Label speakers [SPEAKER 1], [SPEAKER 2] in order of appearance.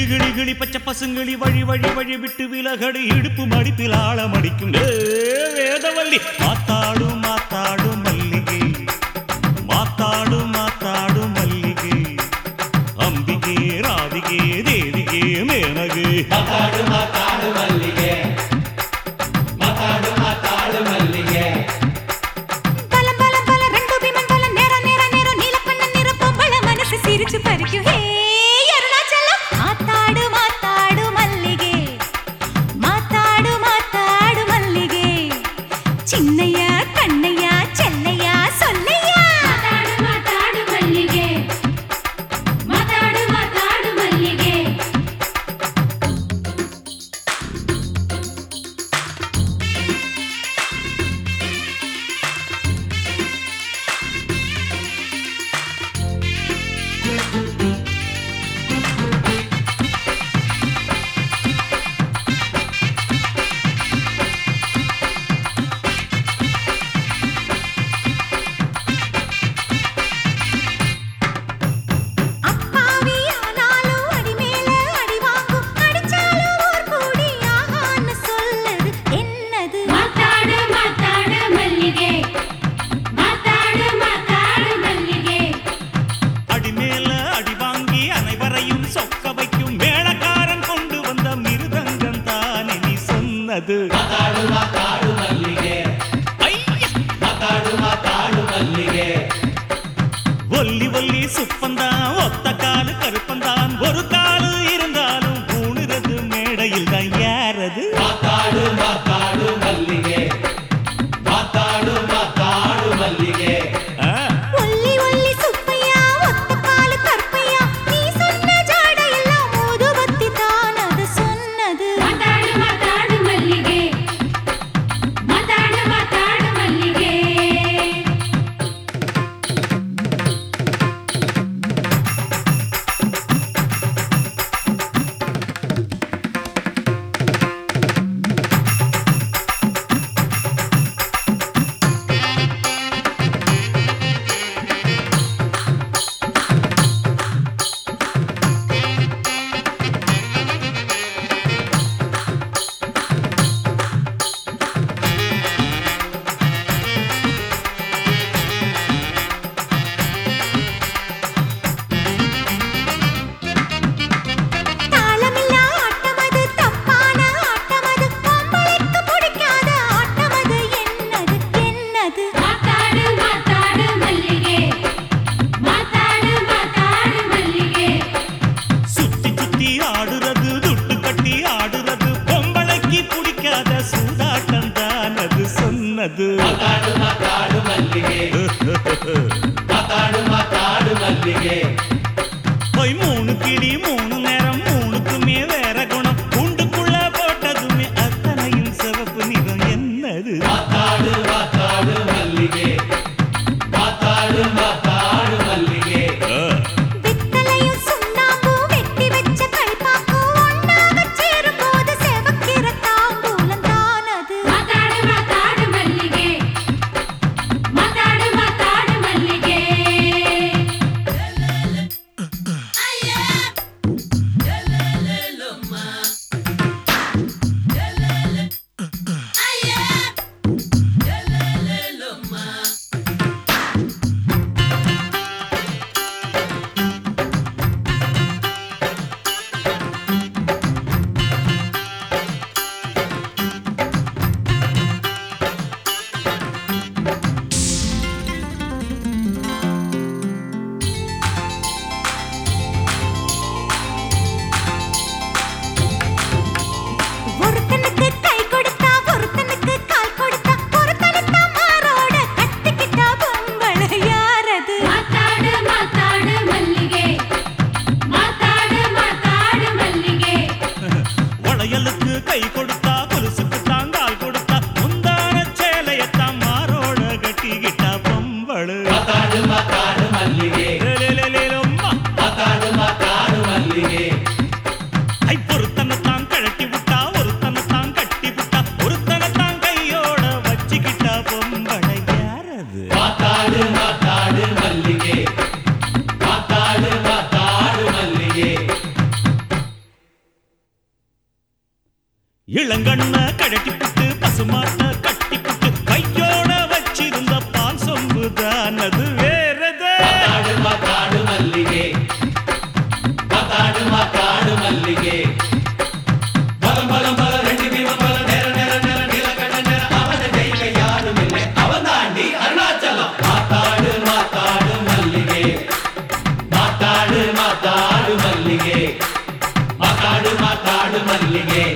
[SPEAKER 1] கிளி கிளி பச்சை பசுங்கிளி வழி வழி வழி விட்டு விலகடு இடுப்பு மடிப்பில் ஆழம் அடிக்கும் ஏ, வேதவல்லி மாத்தாடு மாத்தாடு மல்லிகை மாத்தாடு மாத்தாடு மல்லிகை அம்பிகே ராதிகே தேவிகே மேனகே
[SPEAKER 2] மாத்தாடு மாத்தாடு மல்லிகே மாத்தாடு மாத்தாடு மல்லிகே
[SPEAKER 3] பலம் பலம் பல ரெண்டு விமன் பல நேர நேர நேர நீலக்கண்ண நிற பொம்பள மனசு சிரிச்சு பறிக்கும் ஹே அருணாச்சலம் மாத்தாடு மாத்தாடு மல்லிகே மாத்தாடு மாத்தாடு மல்லிகே சின்னையா கண்ணையா செல்லையா சொல்லையா
[SPEAKER 4] ಮಾತಾಡು ಮಾತಾಡು ಮಲ್ಲಿಗೆ ಮಾತಾಡು ಮಾತಾಡು ಮಲ್ಲಿಗೆ
[SPEAKER 3] அப்பாவி ஆனாலும் அடி மேல அடி வாங்கும் அடிச்சாலும் ஓர் கூடி ஆகான்னு சொல்லுது என்னது
[SPEAKER 4] ಮಾತಾಡು ಮಾತಾಡು ಮಲ್ಲಿಗೆ ಮಾತಾಡು மாத்தாடு மல்லிகே
[SPEAKER 1] அடி மேல அடி வாங்கி அனைவரையும் சொக்க வைக்கும் மேளக்காரன் கொண்டு வந்த மிருதங்கம் தானே நீ சொன்னது
[SPEAKER 2] மாத்தாடு மாத்தாடு மல்லிகே
[SPEAKER 1] ஐயா!
[SPEAKER 2] மாத்தாடு மாத்தாடு மல்லிகே
[SPEAKER 1] ஒல்லி ஒல்லி சுப்பந்தான் ஒத்த காலு கருப்பந்தான் ஒரு காலு இருந்தாலும் பூணுறது மேடையில் தான் யாரது
[SPEAKER 2] மாத்தாடு மாத்தாடு மல்லிகே மாத்தாடு மாத்தாடு மல்லிகே
[SPEAKER 1] ஆ,
[SPEAKER 3] ஒல்லி ஒல்லி சுப்பையா ஒத்த காலு கற்பையா நீ சொன்ன ஜாடையெல்லாம் ஊதுபத்தி தான் அது சொன்னது
[SPEAKER 4] ಮಾತಾಡು ಮಾತಾಡು ಮಲ್ಲಿಗೆ ಮಾತಾಡು ಮಾತಾಡು ಮಲ್ಲಿಗೆ
[SPEAKER 3] தாளமில்லா ஆட்டமது தப்பான ஆட்டமது பொம்பளைக்கு பிடிக்காத ஆட்டமது என்னது என்னது
[SPEAKER 4] ಮಾತಾಡು ಮಾತಾಡು ಮಲ್ಲಿಗೆ ಮಾತಾಡು ಮಾತಾಡು ಮಲ್ಲಿಗೆ
[SPEAKER 1] சுத்தி சுத்தி ஆடுறது துட்டு கட்டி ஆடுறது பொம்பளைக்கு பிடிக்காத சூதாட்டம் தான் அது சொன்னது
[SPEAKER 2] மாத்தாடு மாத்தாடு மல்லிகே மாத்தாடு மாத்தாடு மல்லிகே
[SPEAKER 1] போய் மூணு கிளி மூணு நேரம் மூணுக்குமே வேற குணம் கூண்டுக்குள்ள போட்டதுமே அத்தனையும் சிவப்பு நிறம் என்னது
[SPEAKER 2] மாத்தாடு மாத்தாடு மல்லிகே மாத்தாடு மாத்தாடு மல்லிகே
[SPEAKER 1] ஆ.
[SPEAKER 3] வெத்தலையும் சுண்ணாம்பும் வெட்டி வச்ச கைப்பாக்கும் ஒண்ணாக சேரும்போது செவக்கிற தாம்பூலம் தான் அது
[SPEAKER 4] ಮಾತಾಡು ಮಾತಾಡು ಮಲ್ಲಿಗೆ ಮಾತಾಡು ಮಾತಾಡು ಮಲ್ಲಿಗೆ
[SPEAKER 3] ஒருத்தனுக்கு கை கொடுத்தா ஒருத்தனுக்கு கால் கொடுத்தா ஒருத்தனுக்கு மாரோட கட்டிக்கிட்டா பொம்பளை யாரது
[SPEAKER 4] ಮಾತಾಡು ಮಾತಾಡು ಮಲ್ಲಿಗೆ ಮಾತಾಡು ಮಾತಾಡು ಮಲ್ಲಿಗೆ
[SPEAKER 1] வளையலுக்கு கை கொடுத்தா கொலுசுக்கு தாங்கால் கொடுத்தா முந்தான சேலையத்தான் மாரோட கட்டிக்கிட்டா பொம்பளு
[SPEAKER 2] மாத்தாடு மாத்தாடு மல்லிகே
[SPEAKER 1] லேலேலேலேலம்மா.
[SPEAKER 2] மாத்தாடு மாத்தாடு மல்லிகே
[SPEAKER 1] ஐ பொருத்தனைத்தான் கழட்டி விட்டா ஒருத்தனைத்தான் கட்டி விட்டா ஒருத்தனைத்தான் கையோட வச்சுக்கிட்டா பொம்பளை யாரது
[SPEAKER 2] மாத்தாடு மாத்தாடு மல்லிகே மாத்தாடு மாத்தாடு மல்லிகே
[SPEAKER 1] இளங்கண்ண கழட்டிப்புட்டு பசுமாட்ட கட்டிப்புட்டு கையோட வச்சிருந்த பால் சொம்புதான் அது வேறதே
[SPEAKER 2] மாத்தாடு மாத்தாடு மல்லிகே மாத்தாடு மாத்தாடு மல்லிகே பலம் பலம் பல ரெண்டு பீமம் பல நேர நேர நேர நீலக்கண்ண நேர அவன ஜெயிக்க யாரும் இல்லை அவன் தாண்டி அருணாச்சலம் மாத்தாடு மாத்தாடு மல்லிகே மாத்தாடு மாத்தாடு மல்லிகே மாத்தாடு மாத்தாடு மல்லிகே